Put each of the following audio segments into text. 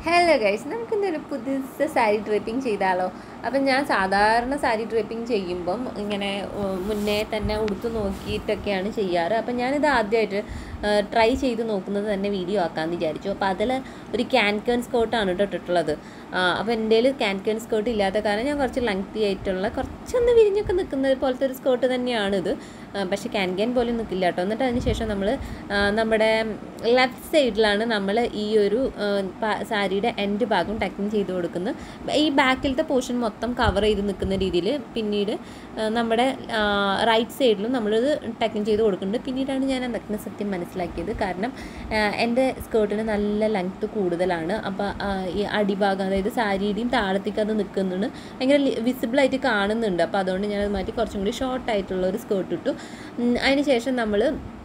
hello guys നമുക്ക് ഇന്നൊരു പുതുസ sari draping ചെയ്താലോ അപ്പം ഞാൻ സാധാരണ സാരി ഡ്രേപ്പിംഗ് ചെയ്യുമ്പം ഇങ്ങനെ ഉം, മുന്നേ തന്നെ ഉടുത്ത് നോക്കിയിട്ടൊക്കെയാണ് ചെയ്യാറ് അപ്പം ഞാനിത് ആദ്യമായിട്ട് ട്രൈ ചെയ്ത് നോക്കുന്നത് തന്നെ വീഡിയോ ആക്കാമെന്ന് വിചാരിച്ചു അപ്പോൾ അതിൽ ഒരു ക്യാൻകേൺ സ്കേർട്ടാണ് കേട്ടോ ഇട്ടിട്ടുള്ളത് അപ്പോൾ എൻ്റെ കയ്യിൽ ക്യാൻകേൺ സ്കേർട്ട് ഇല്ലാത്ത കാരണം ഞാൻ കുറച്ച് ലെങ്തി ആയിട്ടുള്ള കുറച്ചൊന്ന് വിരിഞ്ഞൊക്കെ നിൽക്കുന്ന പോലത്തെ ഒരു സ്കേർട്ട് തന്നെയാണിത് ആ, പക്ഷേ ക്യാൻകേൻ പോലും നിൽക്കില്ല കേട്ടോ എന്നിട്ട് അതിന് ശേഷം നമ്മൾ നമ്മുടെ ലെഫ്റ്റ് സൈഡിലാണ് നമ്മൾ ഈ ഒരു ആ, പ- സാരിയുടെ എൻഡ് ഭാഗം ടക്കിങ് ചെയ്ത് കൊടുക്കുന്നത് ഈ ബാക്കിലത്തെ പോർഷൻ മൊത്തം കവർ ചെയ്ത് നിൽക്കുന്ന രീതിയിൽ പിന്നീട് ആ, നമ്മുടെ റൈറ്റ് സൈഡിലും നമ്മളിത് ടക്കിങ് ചെയ്ത് കൊടുക്കുന്നുണ്ട് പിന്നീടാണ് ഞാൻ ആ നഗ്ന സത്യം മനസ്സിലാക്കിയത് കാരണം ആ, എൻ്റെ സ്കേർട്ടിന് നല്ല ലെങ്ത്ത് കൂടുതലാണ് അപ്പോൾ ഈ അടിഭാഗം അതായത് സാരിയുടെയും താഴത്തേക്ക് അത് നിൽക്കുന്നുണ്ട് ഭയങ്കര വിസിബിളായിട്ട് കാണുന്നുണ്ട് അപ്പോൾ അതുകൊണ്ട് ഞാനത് മാറ്റി കുറച്ചും കൂടി ഷോർട്ട് ആയിട്ടുള്ള ഒരു സ്കേർട്ട് ഇട്ടു ഉം, അതിന് ശേഷം നമ്മൾ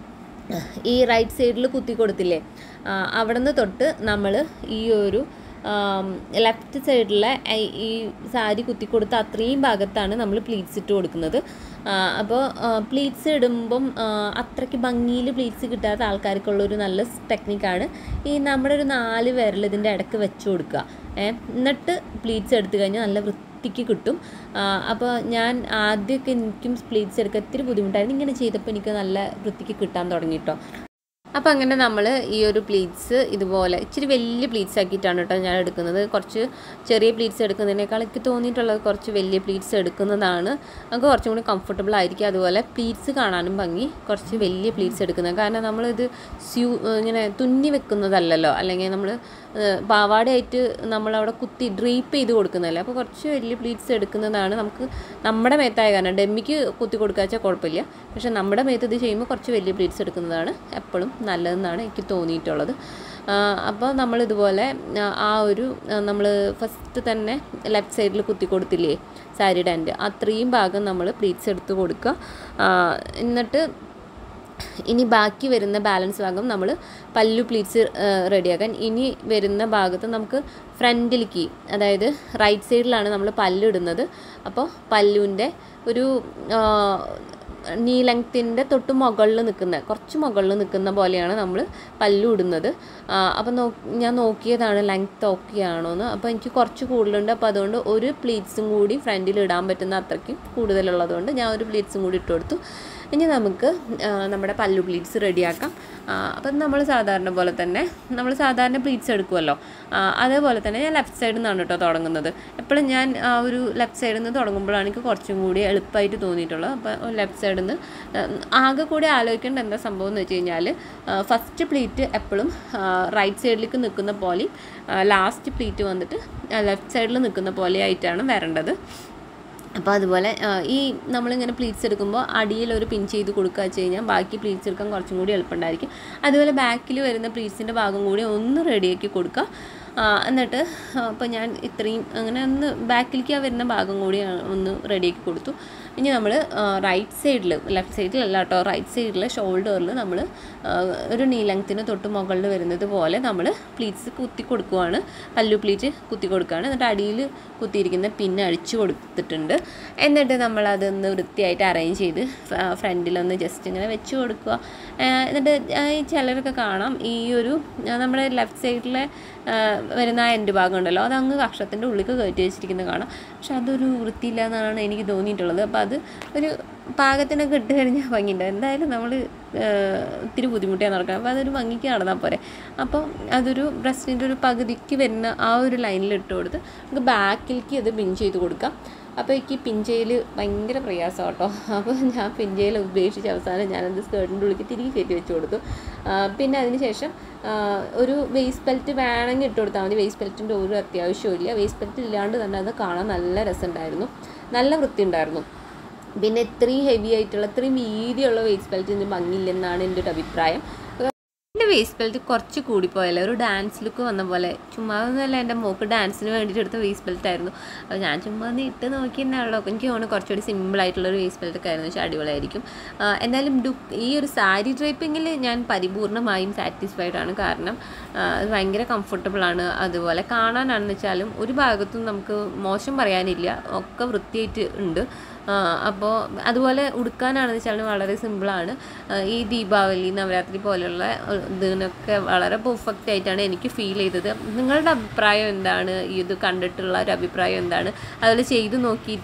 ഈ റൈറ്റ് സൈഡിൽ കുത്തി കൊടുത്തില്ലേ ആ, അവിടെ നിന്ന് തൊട്ട് നമ്മൾ ഈ ഒരു ലെഫ്റ്റ് സൈഡിലെ ഈ- ഈ സാരി കുത്തി കൊടുത്ത അത്രയും ഭാഗത്താണ് നമ്മൾ പ്ലീറ്റ്സ് ഇട്ട് കൊടുക്കുന്നത് അപ്പോൾ പ്ലീറ്റ്സ് ഇടുമ്പം ആ, അത്രയ്ക്ക് ഭംഗിയിൽ പ്ലീറ്റ്സ് കിട്ടാത്ത ആൾക്കാർക്കുള്ള ഒരു നല്ല ടെക്നിക്കാണ് ഈ നമ്മുടെ ഒരു നാല് വിരൽ ഇതിൻ്റെ ഇടയ്ക്ക് വെച്ച് കൊടുക്കുക ഏ, എന്നിട്ട് പ്ലീറ്റ്സ് എടുത്തു കഴിഞ്ഞാൽ നല്ല വൃത്തിക്ക് കിട്ടും അപ്പോൾ ഞാൻ ആദ്യമൊക്കെ എനിക്കും പ്ലീറ്റ്സ് എടുക്കാൻ ഇത്തിരി ബുദ്ധിമുട്ടായിരുന്നു ഇങ്ങനെ ചെയ്തപ്പോൾ എനിക്ക് നല്ല വൃത്തിക്ക് കിട്ടാൻ തുടങ്ങി കേട്ടോ അപ്പോൾ അങ്ങനെ നമ്മൾ ഈ ഒരു പ്ലീറ്റ്സ് ഇതുപോലെ ഇച്ചിരി വലിയ പ്ലീറ്റ്സ് ആക്കിയിട്ടാണ് കേട്ടോ ഞാൻ എടുക്കുന്നത് കുറച്ച് ചെറിയ പ്ലീറ്റ്സ് എടുക്കുന്നതിനേക്കാൾ എനിക്ക് തോന്നിയിട്ടുള്ളത് കുറച്ച് വലിയ പ്ലീറ്റ്സ് എടുക്കുന്നതാണ് നമുക്ക് കുറച്ചും കൂടി കംഫർട്ടബിൾ ആയിരിക്കും അതുപോലെ പ്ലീറ്റ്സ് കാണാനും ഭംഗി കുറച്ച് വലിയ പ്ലീറ്റ്സ് എടുക്കുന്നത് കാരണം നമ്മളിത് സ്യൂ ഇങ്ങനെ തുന്നി വെക്കുന്നതല്ലല്ലോ അല്ലെങ്കിൽ നമ്മൾ പാവാടയായിട്ട് നമ്മളവിടെ കുത്തി ഡ്രീപ്പ് ചെയ്ത് കൊടുക്കുന്നതല്ലേ അപ്പോൾ കുറച്ച് വലിയ പ്ലീറ്റ്സ് എടുക്കുന്നതാണ് നമുക്ക് നമ്മുടെ മേത്തായ കാരണം ഡെമ്മിക്ക് കുത്തി കൊടുക്കുക വെച്ചാൽ കുഴപ്പമില്ല പക്ഷേ നമ്മുടെ മേത്ത് ഇത് ചെയ്യുമ്പോൾ കുറച്ച് വലിയ പ്ലീറ്റ്സ് എടുക്കുന്നതാണ് എപ്പോഴും നല്ലതെന്നാണ് എനിക്ക് തോന്നിയിട്ടുള്ളത് അപ്പോൾ നമ്മൾ ഇതുപോലെ ആ, ആ ഒരു നമ്മൾ ഫസ്റ്റ് തന്നെ ലെഫ്റ്റ് സൈഡിൽ കുത്തി കൊടുത്തില്ലേ സാരിയുടെ എൻ്റെ അത്രയും ഭാഗം നമ്മൾ പ്ലീറ്റ്സ് എടുത്ത് കൊടുക്കുക ആ, എന്നിട്ട് ഇനി ബാക്കി വരുന്ന ബാലൻസ് ഭാഗം നമ്മൾ പല്ലു പ്ലീറ്റ്സ് റെഡിയാക്കാൻ ഇനി വരുന്ന ഭാഗത്ത് നമുക്ക് ഫ്രണ്ടിലേക്ക് അതായത് റൈറ്റ് സൈഡിലാണ് നമ്മൾ പല്ലിടുന്നത് അപ്പോൾ പല്ലുവിൻ്റെ ഒരു നീ ലെങ്ത്തിൻ്റെ തൊട്ട് മുകളിൽ നിൽക്കുന്ന കുറച്ച് മുകളിൽ നിൽക്കുന്ന പോലെയാണ് നമ്മൾ പല്ലു ഇടുന്നത് അപ്പോൾ നോ ഞാൻ നോക്കിയതാണ് ലെങ്ത്ത് ഓക്കെ ആണോ എന്ന് അപ്പോൾ എനിക്ക് കുറച്ച് കൂടുതലുണ്ട് അപ്പോൾ അതുകൊണ്ട് ഒരു പ്ലീറ്റ്സും കൂടി ഫ്രണ്ടിൽ ഇടാൻ പറ്റുന്ന അത്രയ്ക്കും കൂടുതലുള്ളതുകൊണ്ട് ഞാൻ ഒരു പ്ലീറ്റ്സും കൂടി ഇട്ട് കൊടുത്തു ഇനി നമുക്ക് ആ, നമ്മുടെ പല്ലു പ്ലീറ്റ്സ് റെഡിയാക്കാം അപ്പം നമ്മൾ സാധാരണ പോലെ തന്നെ നമ്മൾ സാധാരണ പ്ലീറ്റ്സ് എടുക്കുമല്ലോ ആ, അതേപോലെ തന്നെ ഞാൻ ലെഫ്റ്റ് സൈഡിൽ നിന്നാണ് കേട്ടോ തുടങ്ങുന്നത് എപ്പോഴും ഞാൻ ആ ഒരു ലെഫ്റ്റ് സൈഡിൽ നിന്ന് തുടങ്ങുമ്പോഴാണ് എനിക്ക് കുറച്ചും കൂടി എളുപ്പമായിട്ട് തോന്നിയിട്ടുള്ളത് അപ്പോൾ ലെഫ്റ്റ് സൈഡിൽ നിന്ന് ആകെ കൂടി ആലോചിക്കേണ്ട എന്താ സംഭവം എന്ന് വെച്ച് കഴിഞ്ഞാൽ ഫസ്റ്റ് പ്ലീറ്റ് എപ്പോഴും റൈറ്റ് സൈഡിലേക്ക് നിൽക്കുന്ന പോലെയും ലാസ്റ്റ് പ്ലീറ്റ് വന്നിട്ട് ലെഫ്റ്റ് സൈഡിൽ നിൽക്കുന്ന പോലെ ആയിട്ടാണ് വരേണ്ടത് അപ്പോൾ അതുപോലെ ആ, ഈ നമ്മളിങ്ങനെ പ്ലീറ്റ്സ് എടുക്കുമ്പോൾ അടിയിൽ ഒരു പിൻ ചെയ്ത് കൊടുക്കുക വെച്ച് കഴിഞ്ഞാൽ ബാക്കി പ്ലീറ്റ്സ് എടുക്കാൻ കുറച്ചും കൂടി എളുപ്പമുണ്ടായിരിക്കും അതുപോലെ ബാക്കിൽ വരുന്ന പ്ലീറ്റ്സിൻ്റെ ഭാഗം കൂടി ഒന്ന് റെഡിയാക്കി കൊടുക്കുക ആ, എന്നിട്ട് അപ്പോൾ ഞാൻ ഇത്രയും അങ്ങനെ ഒന്ന് ബാക്കിലേക്ക് വരുന്ന ഭാഗം കൂടി ആ, ഒന്ന് റെഡിയാക്കി കൊടുത്തു ഇനി നമ്മൾ റൈറ്റ് സൈഡിൽ ലെഫ്റ്റ് സൈഡിലല്ല കേട്ടോ റൈറ്റ് സൈഡിൽ ഷോൾഡറിൽ നമ്മൾ ഒരു നീ ലെങ്ത്തിന് തൊട്ട് മുകളിൽ വരുന്നത് പോലെ നമ്മൾ പ്ലീറ്റ്സ് കുത്തി കൊടുക്കുവാണ് പല്ലു പ്ലീറ്റ് കുത്തി കൊടുക്കുകയാണ് എന്നിട്ട് അടിയിൽ കുത്തിയിരിക്കുന്ന പിന്നെ അഴിച്ചു കൊടുത്തിട്ടുണ്ട് എന്നിട്ട് നമ്മൾ അതൊന്ന് വൃത്തിയായിട്ട് അറേഞ്ച് ചെയ്ത് ഫ്രണ്ടിലൊന്ന് ജസ്റ്റ് ഇങ്ങനെ വെച്ച് കൊടുക്കുക ആ, എന്നിട്ട് ആ, ഈ ചിലരൊക്കെ കാണാം ഈ ഒരു ആ, നമ്മുടെ ലെഫ്റ്റ് സൈഡിലെ ആ, വരുന്ന ആ എൻ്റെ ഭാഗം ഉണ്ടല്ലോ അത് അങ്ങ് കക്ഷത്തിൻ്റെ ഉള്ളിൽ കയറ്റി വെച്ചിരിക്കുന്നത് കാണാം പക്ഷെ അതൊരു വൃത്തിയില്ല എന്നാണ് എനിക്ക് തോന്നിയിട്ടുള്ളത് അപ്പോൾ അത് ഒരു പാകത്തിനൊക്കെ ഇട്ട് കഴിഞ്ഞാൽ ഭംഗിയുണ്ട് എന്തായാലും നമ്മൾ ഇത്തിരി ബുദ്ധിമുട്ടിയാണ് നടക്കണം അപ്പോൾ അതൊരു ഭംഗിക്ക് നടന്നാൽ പോരെ അപ്പോൾ അതൊരു ബ്രസ്റ്റിൻ്റെ ഒരു പകുതിക്ക് വരുന്ന ആ ഒരു ലൈനിൽ ഇട്ട് കൊടുത്ത് നമുക്ക് ബാക്കിലേക്ക് അത് പിൻ ചെയ്ത് കൊടുക്കാം അപ്പോൾ എനിക്ക് പിൻ ചെയ്യൽ ഭയങ്കര പ്രയാസം കേട്ടോ അപ്പോൾ ഞാൻ പിൻ ചെയ്യൽ ഉപേക്ഷിച്ച് അവസാനം ഞാനത് സ്കേർട്ടിൻ്റെ ഉള്ളിലേക്ക് തിരികെ കയറ്റി വെച്ച് കൊടുത്തു ആ, പിന്നെ അതിന് ശേഷം ആ, ഒരു വേസ്റ്റ് ബെൽറ്റ് വേണമെങ്കിൽ ഇട്ട് കൊടുത്താൽ മതി വേസ്റ്റ് ബെൽറ്റിൻ്റെ ഒരു അത്യാവശ്യമില്ല വേസ്റ്റ് ബെൽറ്റ് ഇല്ലാണ്ട് തന്നെ അത് കാണാൻ നല്ല രസമുണ്ടായിരുന്നു നല്ല വൃത്തി ഉണ്ടായിരുന്നു പിന്നെ ഇത്രയും ഹെവി ആയിട്ടുള്ള ഇത്രയും വീതിയുള്ള വേസ്റ്റ് ബെൽറ്റ് ഇതിന് ഭംഗിയില്ലെന്നാണ് എൻ്റെ ഒരു അഭിപ്രായം എൻ്റെ വേസ്റ്റ് ബെൽറ്റ് കുറച്ച് കൂടിപ്പോയല്ലേ ഒരു ഡാൻസ് ലുക്ക് വന്ന പോലെ ചുമ്മാ ഒന്നുമല്ല എൻ്റെ മോക്ക് ഡാൻസിന് വേണ്ടിയിട്ട് എടുത്ത വേസ്റ്റ് ബെൽറ്റ് ആയിരുന്നു അപ്പോൾ ഞാൻ ചുമ്മാ ഒന്ന് ഇട്ട് നോക്കി തന്നെയാണല്ലോ എനിക്ക് തോന്നുന്നു കുറച്ചുകൂടി സിമ്പിൾ ആയിട്ടുള്ള ഒരു വേസ്റ്റ് ബെൽറ്റ് ഒക്കെ ആയിരുന്നു വെച്ചാൽ അടിപൊളിയായിരിക്കും ആ, എന്തായാലും ഡു ഈ ഒരു സാരി ഡ്രൈപ്പിങ്ങിൽ ഞാൻ പരിപൂർണമായും സാറ്റിസ്ഫൈഡ് ആണ് കാരണം ആ, അത് ഭയങ്കര comfortable ആണ് അതുപോലെ കാണാനാണെന്ന് വെച്ചാലും ഒരു ഭാഗത്തും നമുക്ക് മോശം പറയാനില്ല ഒക്കെ വൃത്തിയായിട്ട് ഉണ്ട് അപ്പോൾ അതുപോലെ ഉടുക്കാനാണെന്ന് വെച്ചാൽ വളരെ സിമ്പിളാണ് ഈ ദീപാവലി നവരാത്രി പോലെയുള്ള ഏഹ്, ഇതിനൊക്കെ വളരെ പെർഫെക്റ്റ് ആയിട്ടാണ് എനിക്ക് ഫീൽ ചെയ്തത് നിങ്ങളുടെ അഭിപ്രായം എന്താണ് ഈ ഇത് കണ്ടിട്ടുള്ള ഒരു അഭിപ്രായം എന്താണ് അതുപോലെ ചെയ്ത് നോക്കിയിട്ട്